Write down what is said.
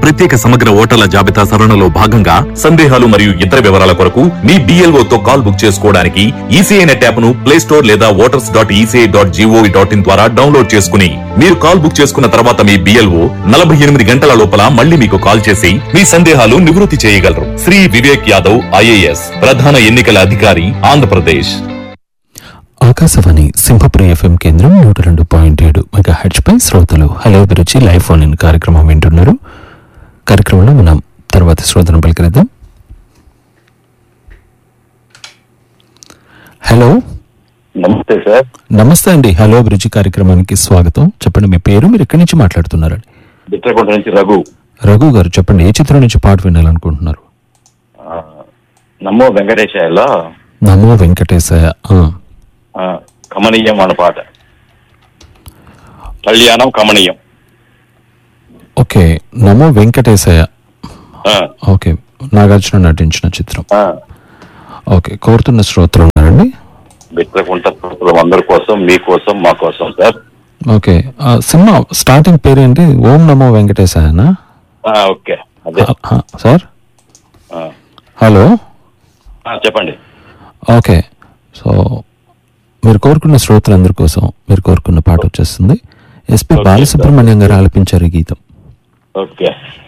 ప్రత్యేక సమగ్ర ఓటర్ల జాబితా సవరణలో భాగంగా సందేహాలు మరియు ఇతర వివరాల కొరకు మీ BLO తో కాల్ బుక్ చేసుకోవడానికి ఈసీఐ నెట్ యాప్ ను ప్లే స్టోర్ లేదా voters dot ECI dot G O V dot in ద్వారా డౌన్లోడ్ చేసుకుని మీరు కాల్ బుక్ చేసుకున్న తర్వాత మీ బిఎల్ఓ నలభై ఎనిమిది గంటల లోపల మళ్ళీ మీకు కాల్ చేసి మీ సందేహాలు నివృత్తి చేయగలరు శ్రీ వివేక్ యాదవ్ ఐఏఎస్ ప్రధాన ఎన్నికల అధికారి ఆంధ్రప్రదేశ్ ఆకాశవాణి సింహపురి ఎఫ్ఎం కేంద్రం నూట రెండు పాయింట్ ఏడు మెగా హెచ్ పై శ్రోతలు హలో అభిరుచి లైవ్ ఫోన్ ఇన్ కార్యక్రమం వింటున్నారు కార్యక్రమంలో మనం తర్వాత శ్రోతను పలికరిద్దాం హలో నమస్తే సార్ నమస్తే అండి హలో అభిరుచి కార్యక్రమానికి స్వాగతం చెప్పండి మీ పేరు మీరు ఎక్కడి నుంచి మాట్లాడుతున్నారండి బిట్రకుంట నుంచి రఘు రఘు గారు చెప్పండి ఏ చిత్రం నుంచి పాట వినాలనుకుంటున్నారు ఆ, నమో వెంకటేశాయలో నమో వెంకటేశయ్య ఆ, ఆ, కమనీయం అన్న పాట కళ్యాణం కమనీయం ఓకే నమో వెంకటేశయ్య ఆ, ఓకే నాగార్జున నటించిన చిత్రం ఆ, ఓకే కోరుతున్న శ్రోతలు ఉన్నారండి బిట్రకుంట శ్రోతలు అందరి కోసం మీ కోసం మా కోసం సార్ ఓకే ఆ, సినిమా స్టార్టింగ్ పేరేంటి ఓం నమో వెంకటేశాయనా ఆ, ఓకే అదే ఆ, ఆ, సార్ ఆ, హలో ఆ, చెప్పండి ఓకే సో మీరు కోరుకున్న శ్రోతలందరి కోసం మీరు కోరుకున్న పాట వచ్చేస్తుంది ఎస్పి ఓకే, బాలసుబ్రహ్మణ్యం గారు ఆలపించారు ఈ గీతం ఓకే